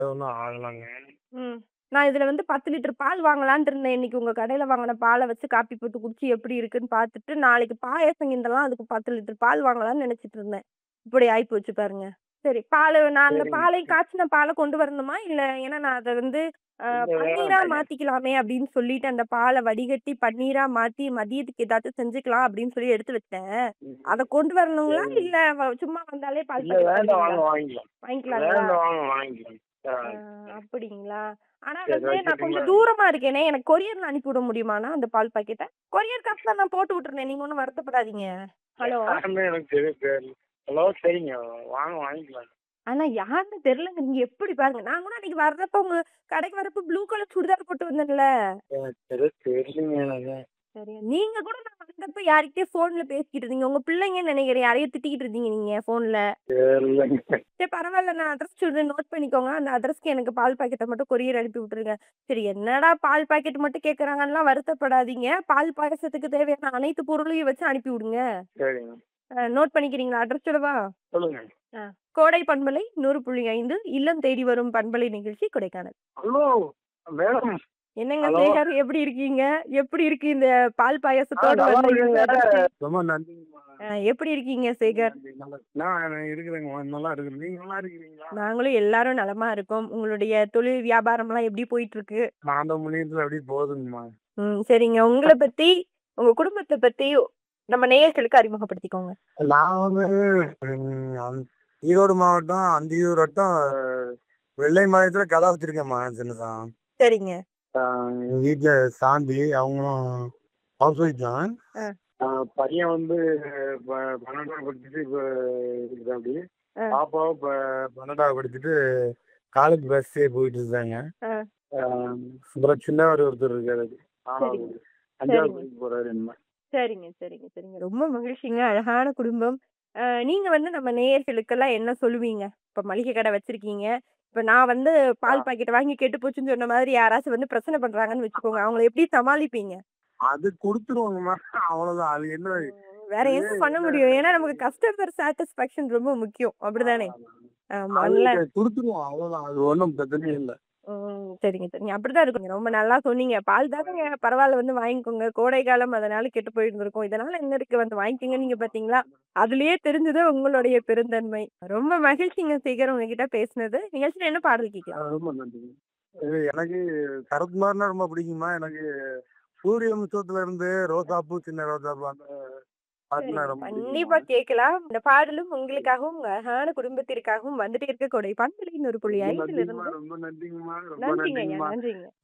ஒண்ணும் ஆகலங்க. ம். நான் இதுல வந்து 10 லிட்டர் பால் வாங்கலான்ட்டு இருந்தேன். இன்னைக்கு உங்க கடையில வாங்குன பால வச்சு காப்பி போட்டு குடிச்சு எப்படி இருக்குன்னு பார்த்துட்டு, நாளைக்கு பாயாசம் கிண்டலாம் அதுக்கு 10 லிட்டர் பால் வாங்கலாம்னு நெனச்சுட்டு இருந்தேன். இப்படி ஆயிப்போச்சு பாருங்க. சரி பாலு நான் அந்த சரிங்க. பாலையும் காய்ச்சின பால கொண்டு வரணுமா? இல்ல ஏன்னா நான் அத வந்து அ இல்ல பன்னீரா வேணாம். மாத்திக்கலாமே அப்படின்னு சொல்லிட்டு அந்த பால வடிகட்டி பன்னீரா மாத்தி மதியத்துக்கு ஏதாச்சும் செஞ்சுக்கலாம் அப்படின்னு சொல்லி எடுத்து வச்சேன். ம். அத கொண்டு வரணுங்களா? சரிங்க. இல்ல வ சும்மா வந்தாலே பால் இல்ல பாக்கெட் வேண்டாம் தருவீங்களா? வாங்க வாங்கிக்கலாம். வாங்கிக்கலாங்களா? வேண்டாம் வாங்க வாங்கிக்கலாம். ஆ. ஆ அப்படிங்களா? ஆனா சரி வந்து நான் வச்சுட்டுங்களா? கொஞ்சம் தூரமா இருக்கேனே, எனக்கு கொரியர்ல அனுப்பி விட முடியுமாண்ணா அந்த பால் பாக்கெட்ட? கொரியர் காசுல நான் போட்டு விட்டுறேனே, நீங்க ஒண்ணும் வருத்தப்படாதீங்க. ஹலோ? யாருன்னு எனக்கு தெரிய தெரியல. ஹலோ சரிங்க வாங்க வாங்கிக்கலாம். ஆனா யாருன்னு தெரியலங்க. நீங்க எப்படி பாருங்க. நான் கூட அன்னைக்கு வர்றப்ப உங்க கடைக்கு வரப்ப ப்ளூ கலர் சுடிதார் போட்டு வந்தேன்ல. எனக்கு தெரிய தெரியலங்க எனக்கு. சரி. நீங்க கூட நான் வந்தப்ப யார்கிட்டயோ ஃபோன்ல பேசிக்கிட்டு இருந்தீங்க. உங்க பிள்ளைங்கன்னு நெனைக்கிறேன். யாரையோ திட்டிக்கிட்டு இருந்தீங்க நீங்க ஃபோன்ல. தெரியலங்க. சரி பரவால்ல நான் அட்ரஸ் சொல்றேன் நோட் பண்ணிக்கோங்க. அந்த அட்ரஸ்க்கு எனக்கு பால் பாக்கெட்ட மட்டும் கொரியர் அனுப்பி விட்டுருங்க. சரி என்னடா பால் பாக்கெட் மட்டும் கேட்கறாங்கன்னுலாம் வருத்தப்படாதீங்க. பால் பாயாசத்துக்கு தேவையான அனைத்து பொருளையும் வச்சு அனுப்பி விடுங்க. சரிங்க. அ நோட் பண்ணிக்கிறீங்களா? அட்ரஸ் சொல்லவா? சொல்லுங்க. ஆ. கோடை பண்பலை 100.5 இல்லம் தேடி வரும் பண்பலை நிகழ்ச்சி கொடைக்கானல். Hello madam. என்னங்க ஹலோ. சேகர் எப்படி இருக்கீங்க? எப்படி இருக்கு இந்த பால் ஆ பாயாசத்தோட நல்லா வந்த இந்த இருக்குங்க. அதிர்ச்சி? ரொம்ப நன்றிங்கம்மா. அ எப்படி இருக்கீங்க சேகர்? நன்றி. நல்லா நான் இருக்கிறேங்கம்மா. நல்லா இருக்கிறேன். நீங்க நல்லா இருக்கிறீங்களா? நாங்களும் எல்லாரும் நலமா இருக்கோம். உங்களுடைய தொழில் வியாபாரம்லாம் எப்படி போயிட்டு இருக்கு? ஆண்டவ புண்ணியத்துல அப்படியே போகுதுங்கம்மா. ம். சரிங்க. உங்கள பத்தி, உங்க குடும்பத்த பத்தி நம்ம நேயர்களுக்கு அறிமுகப்படுத்திக்கோங்க. நான் வந்து ம் அந் ஈரோடு மாவட்டம் அந்தியூர் வட்டம் வெள்ளைமலையத்துல கடை வச்சிருக்கேன்மா சின்னதா. சரிங்க. ஆ எங்க வீட்ல சாந்தி அவங்களும் ஹவுஸ் ஒய்ஃப் தான். ஆ. ஆ பையன் வந்து ப 12வது படிச்சுட்டு இப்ப இருக்கிறாப்படி. ஆ. பாப்பாவும் இப்ப 12வது படிச்சுட்டு காலேஜ் பஸ்ஸே போயிட்டு இருக்காங்க. ஆ. ஆ அப்புறம் சின்னவர் ஒருத்தர் இருக்காரு. சரிங்க. 4வது 5வது சரிங்க. படிக்க போறாரு என்னமோ. சரிங்க, சரிங்க, சரிங்க. ரொம்ப மகிழ்ச்சிங்க. அழகான குடும்பம். அ நீங்க வந்து நம்ம நேயர்களுக்கெல்லாம் என்ன சொல்லுவீங்க? இப்ப மளிகை கடை வச்சிருக்கீங்க. இப்ப நான் வந்து ஆ. பால் பாக்கெட் வாங்கி கெட்டு போச்சுன்னு சொன்ன மாதிரி யாராச்சும் வந்து பிரச்சனை பண்றாங்கன்னு வச்சுக்கோங்க. அவங்கள எப்படி சமாளிப்பீங்க? அது குடுத்துருவோங்கம்மா. அவ்வளவுதான். அது என்ன ம். வேற அது என்ன பண்ண என்ன முடியும்? ஏன்னா நமக்கு கஸ்டமர் சாட்டிஸ்ஃபேக்ஷன் ரொம்ப முக்கியம். அப்படிதானே? ஆமா. அது நல்ல குடுத்துருவோம். அவ்வளவுதான். அது ஒண்ணும் பிரச்சனையே இல்ல. ம். சரிங்க, சரிங்க. அப்படிதான் இருக்கணும். ரொம்ப நல்லா சொன்னீங்க. பால் தானங்க பரவால்ல வந்து வாங்கிக்கோங்க. கோடை காலம் அதனால கெட்டு போயிருந்திருக்கும். இதனால என்ன இருக்கு வந்து வாங்கிக்கங்கன்னீங்க பார்த்தீங்களா? அதுலயே தெரிஞ்சது உங்களுடைய பெருந்தன்மை. ரொம்ப மகிழ்ச்சிங்க சேகர் உங்ககிட்ட பேசினது. நிகழ்ச்சியில என்ன பாடல் ஆ கேட்கலாம்? ரொம்ப நன்றிங்க. இது எனக்கு சரத்குமார்னா ரொம்ப பிடிக்கும்மா. எனக்கு சூரிய வம்சத்துல இருந்து ரோசாப்பூ சின்ன ரோசாப்பூ அந்த பாட்டுனா சரிங்க. ரொம்ப கண்டிப்பா பிடிக்கும்மா. கேட்கலாம். இந்த பாடலும் உங்களுக்காகவும், உங்க அழகான குடும்பத்திற்காகவும் வந்துட்டே இருக்க கோடை பண்பலை 100.5 ரொம்ப நன்றிங்கம்மா. இருந்து ரொம்ப நன்றிங்கம்மா. ரொம்ப நன்றிங்க ஐயா. நன்றிங்கம்மா. நன்றிங்க.